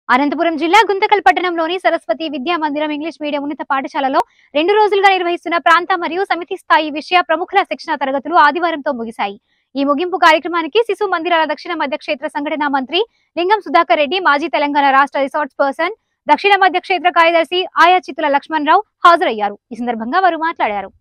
అనంతపురం జిల్లా గుంతకల్ పట్టణంలోని సరస్వతి విద్యా మందిరం ఇంగ్లీష్ మీడియం ఉన్నత పాఠశాలలో రెండు రోజులుగా నిర్వహిస్తున్న ప్రాంత మరియు సమితి స్థాయి విషయ ప్రముఖుల శిక్షణ తరగతులు ఆదివారంతో ముగిశాయి ఈ ముగింపు కార్యక్రమానికి శిశు మందిరాల దక్షిణ మధ్య క్షేత్ర సంఘటన మంత్రి లింగం సుధాకర్ రెడ్డి మాజీ తెలంగాణ రాష్ట్ర రిసార్ట్స్ పర్సన్ దక్షిణ మధ్య క్షేత్ర కార్యదర్శి ఆయా చిత్తుల లక్ష్మణ్ రావు హాజరయ్యారు ఈ సందర్భంగా వారు మాట్లాడారు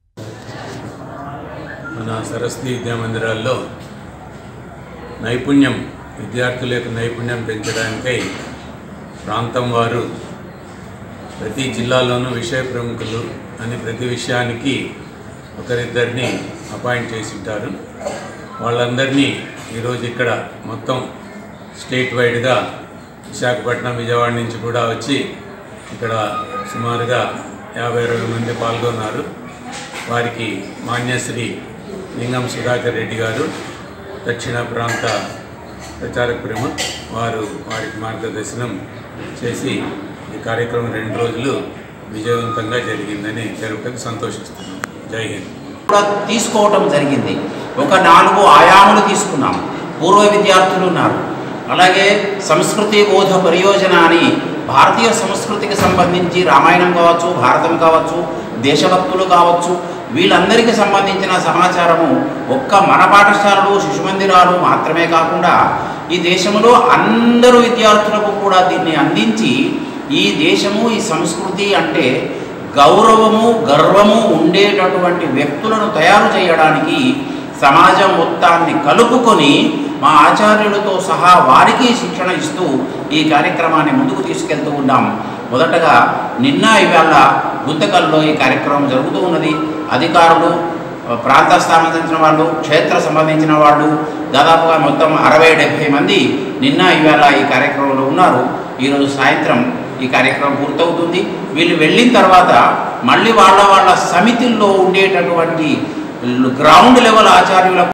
మన సరస్వతి విద్యా మందిరాల్లో నైపుణ్యం విద్యార్థుల యొక్క నైపుణ్యం పెంచడానికై ప్రాంతం వారు ప్రతి జిల్లాలోనూ విషయ ప్రముఖులు అని ప్రతి విషయానికి ఒకరిద్దరిని అపాయింట్ చేసి ఉంటారు వాళ్ళందరినీ ఈరోజు ఇక్కడ మొత్తం స్టేట్ వైడ్గా విశాఖపట్నం విజయవాడ నుంచి కూడా వచ్చి ఇక్కడ సుమారుగా యాభై అరవై మంది పాల్గొన్నారు వారికి మాన్యశ్రీ లింగం సుధాకర్ రెడ్డి గారు దక్షిణ ప్రాంత ప్రచారక ప్రముఖ్ వారు వారికి మార్గదర్శనం చేసి ఈ కార్యక్రమం రెండు రోజులు విజయవంతంగా జరిగిందని తెలుపడానికి సంతోషిస్తున్నాం జై హింద్ కూడా తీసుకోవటం జరిగింది ఒక నాలుగు ఆయాములు తీసుకున్నాం పూర్వ విద్యార్థులు ఉన్నారు అలాగే సంస్కృతి బోధ పరియోజన అని భారతీయ సంస్కృతికి సంబంధించి రామాయణం కావచ్చు భారతం కావచ్చు దేశభక్తులు కావచ్చు వీళ్ళందరికీ సంబంధించిన సమాచారము ఒక్క మన పాఠశాలలు శిశుమందిరాలు మాత్రమే కాకుండా ఈ దేశంలో అందరూ విద్యార్థులకు కూడా దీన్ని అందించి ఈ దేశము ఈ సంస్కృతి అంటే గౌరవము గర్వము ఉండేటటువంటి వ్యక్తులను తయారు చేయడానికి సమాజం మొత్తాన్ని కలుపుకొని మా ఆచార్యులతో సహా వారికి శిక్షణ ఇస్తూ ఈ కార్యక్రమాన్ని ముందుకు తీసుకెళ్తూ ఉన్నాం మొదటగా నిన్న ఇవాళ గుంతకల్లో ఈ కార్యక్రమం జరుగుతూ ఉన్నది అధికారులు ప్రాంత సంబంధించిన వాళ్ళు క్షేత్ర సంబంధించిన వాళ్ళు దాదాపుగా మొత్తం అరవై డెబ్భై మంది నిన్న ఇవాళ ఈ కార్యక్రమంలో ఉన్నారు ఈరోజు సాయంత్రం ఈ కార్యక్రమం పూర్తవుతుంది వీళ్ళు వెళ్ళిన తర్వాత మళ్ళీ వాళ్ళ వాళ్ళ సమితుల్లో ఉండేటటువంటి గ్రౌండ్ లెవెల్ ఆచార్యుల